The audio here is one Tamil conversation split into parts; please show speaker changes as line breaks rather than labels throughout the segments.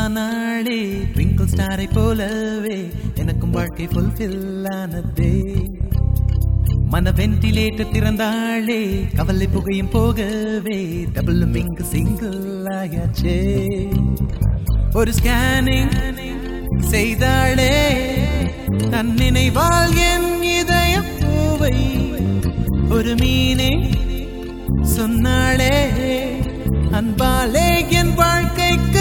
நாளே ட்விங்கிள் ஸ்டாரை போலவே எனக்கும் வாழ்க்கை ஃபுல்ஃபில் ஆனதே மன வென்டிலேட்டர் திறந்தாளே கவலை புகையும் போகவே டபுளும் இங்கு சிங்கிள் ஆயாச்சே ஒரு ஸ்கேனிங் செய்தாளே தன் நினைவால் என் இதய பூவை ஒரு மீனே சொன்னாளே அன்பாலே என் வாழ்க்கைக்கு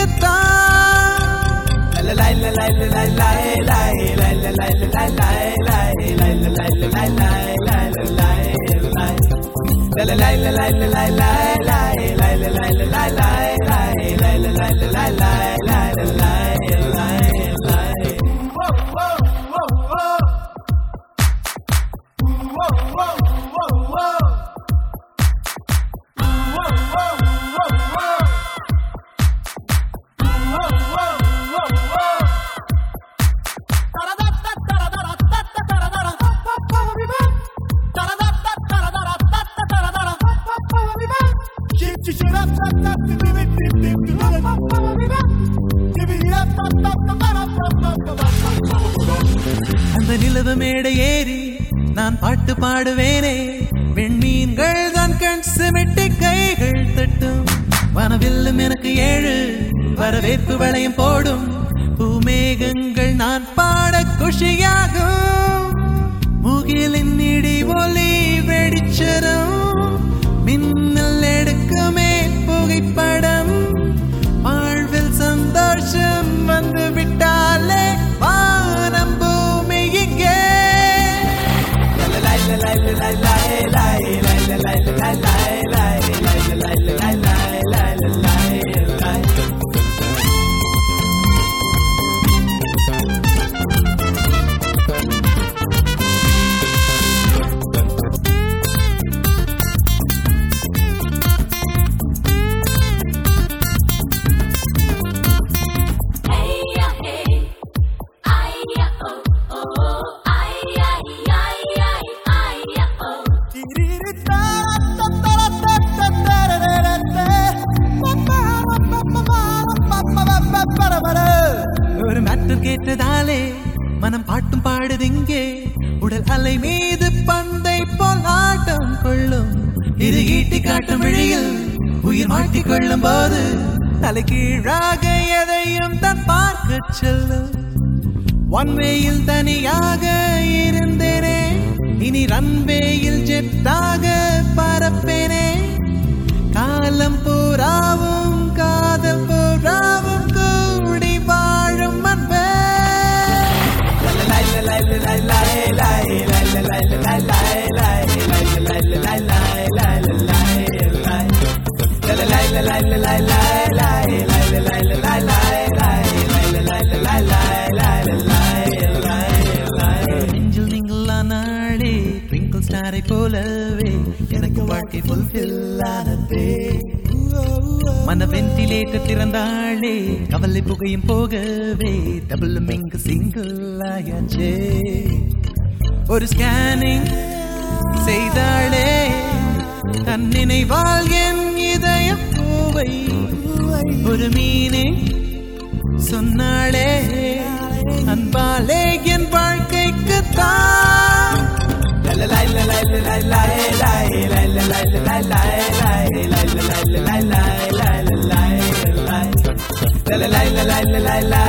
அந்த நிலவு மேடை ஏறி நான் பாட்டு பாடுவேனே வெண்மீன்கள் தான் கண் சிமிட்டி கைகள் தட்டும் வனவில்லும் எனக்கு ஏழு வரவேற்பு வளையம் போடும் பூமேகங்கள் நான் பாட குஷியாகும் முகிலின் இடி ஒலி வெடிச்சரம் மின்னல் எடுக்குமே புகைப்படம் வாழ்வில் சந்தோஷம் வந்து விட்டாலே வானம் பூமி இங்கே
Hey ya hey, ay ya oh oh, ay ay ay ay ay ya oh.
ஒரு மேட்டர் கேட்டதாலே மனம் பாட்டும் பாடுதிங்கே உடல் அலை மீது பந்தை போல் ஆட்டம் கொள்ளும் இது ஈட்டி காட்டும் விழியில் உயிர் மாட்டிக் கொள்ளும் போது தலை கீழாக எதையும் தான் பார்க்க செல்லும் ஒன்வேயில் தனியாக இருந்தேனே இனி ரன்வேயில் ஜெட்டாக பரப்பேனே காலம் பூராவும் காதல் பூராவும் கூடி வாழும் அன்பே நெஞ்சில் நீங்களா நாளே ட்விங்கிள் ஸ்டாரை போலவே எனக்கு வாழ்க்கை ஃபுல்ஃபில் ஆனதே மன வென்டிலேட்டர் திறந்தாளே கவலை புகையும் போகவே டபுளும் இங்கு சிங்கிள் ஆயாச்சே ஒரு ஸ்கேனிங் செய்தாளே தன் நினைவால் என் இதய பூவை ஒரு மீனே சொன்னாளே அன்பாலே என் வாழ்க்கைக்கு தான்
la la la la la la la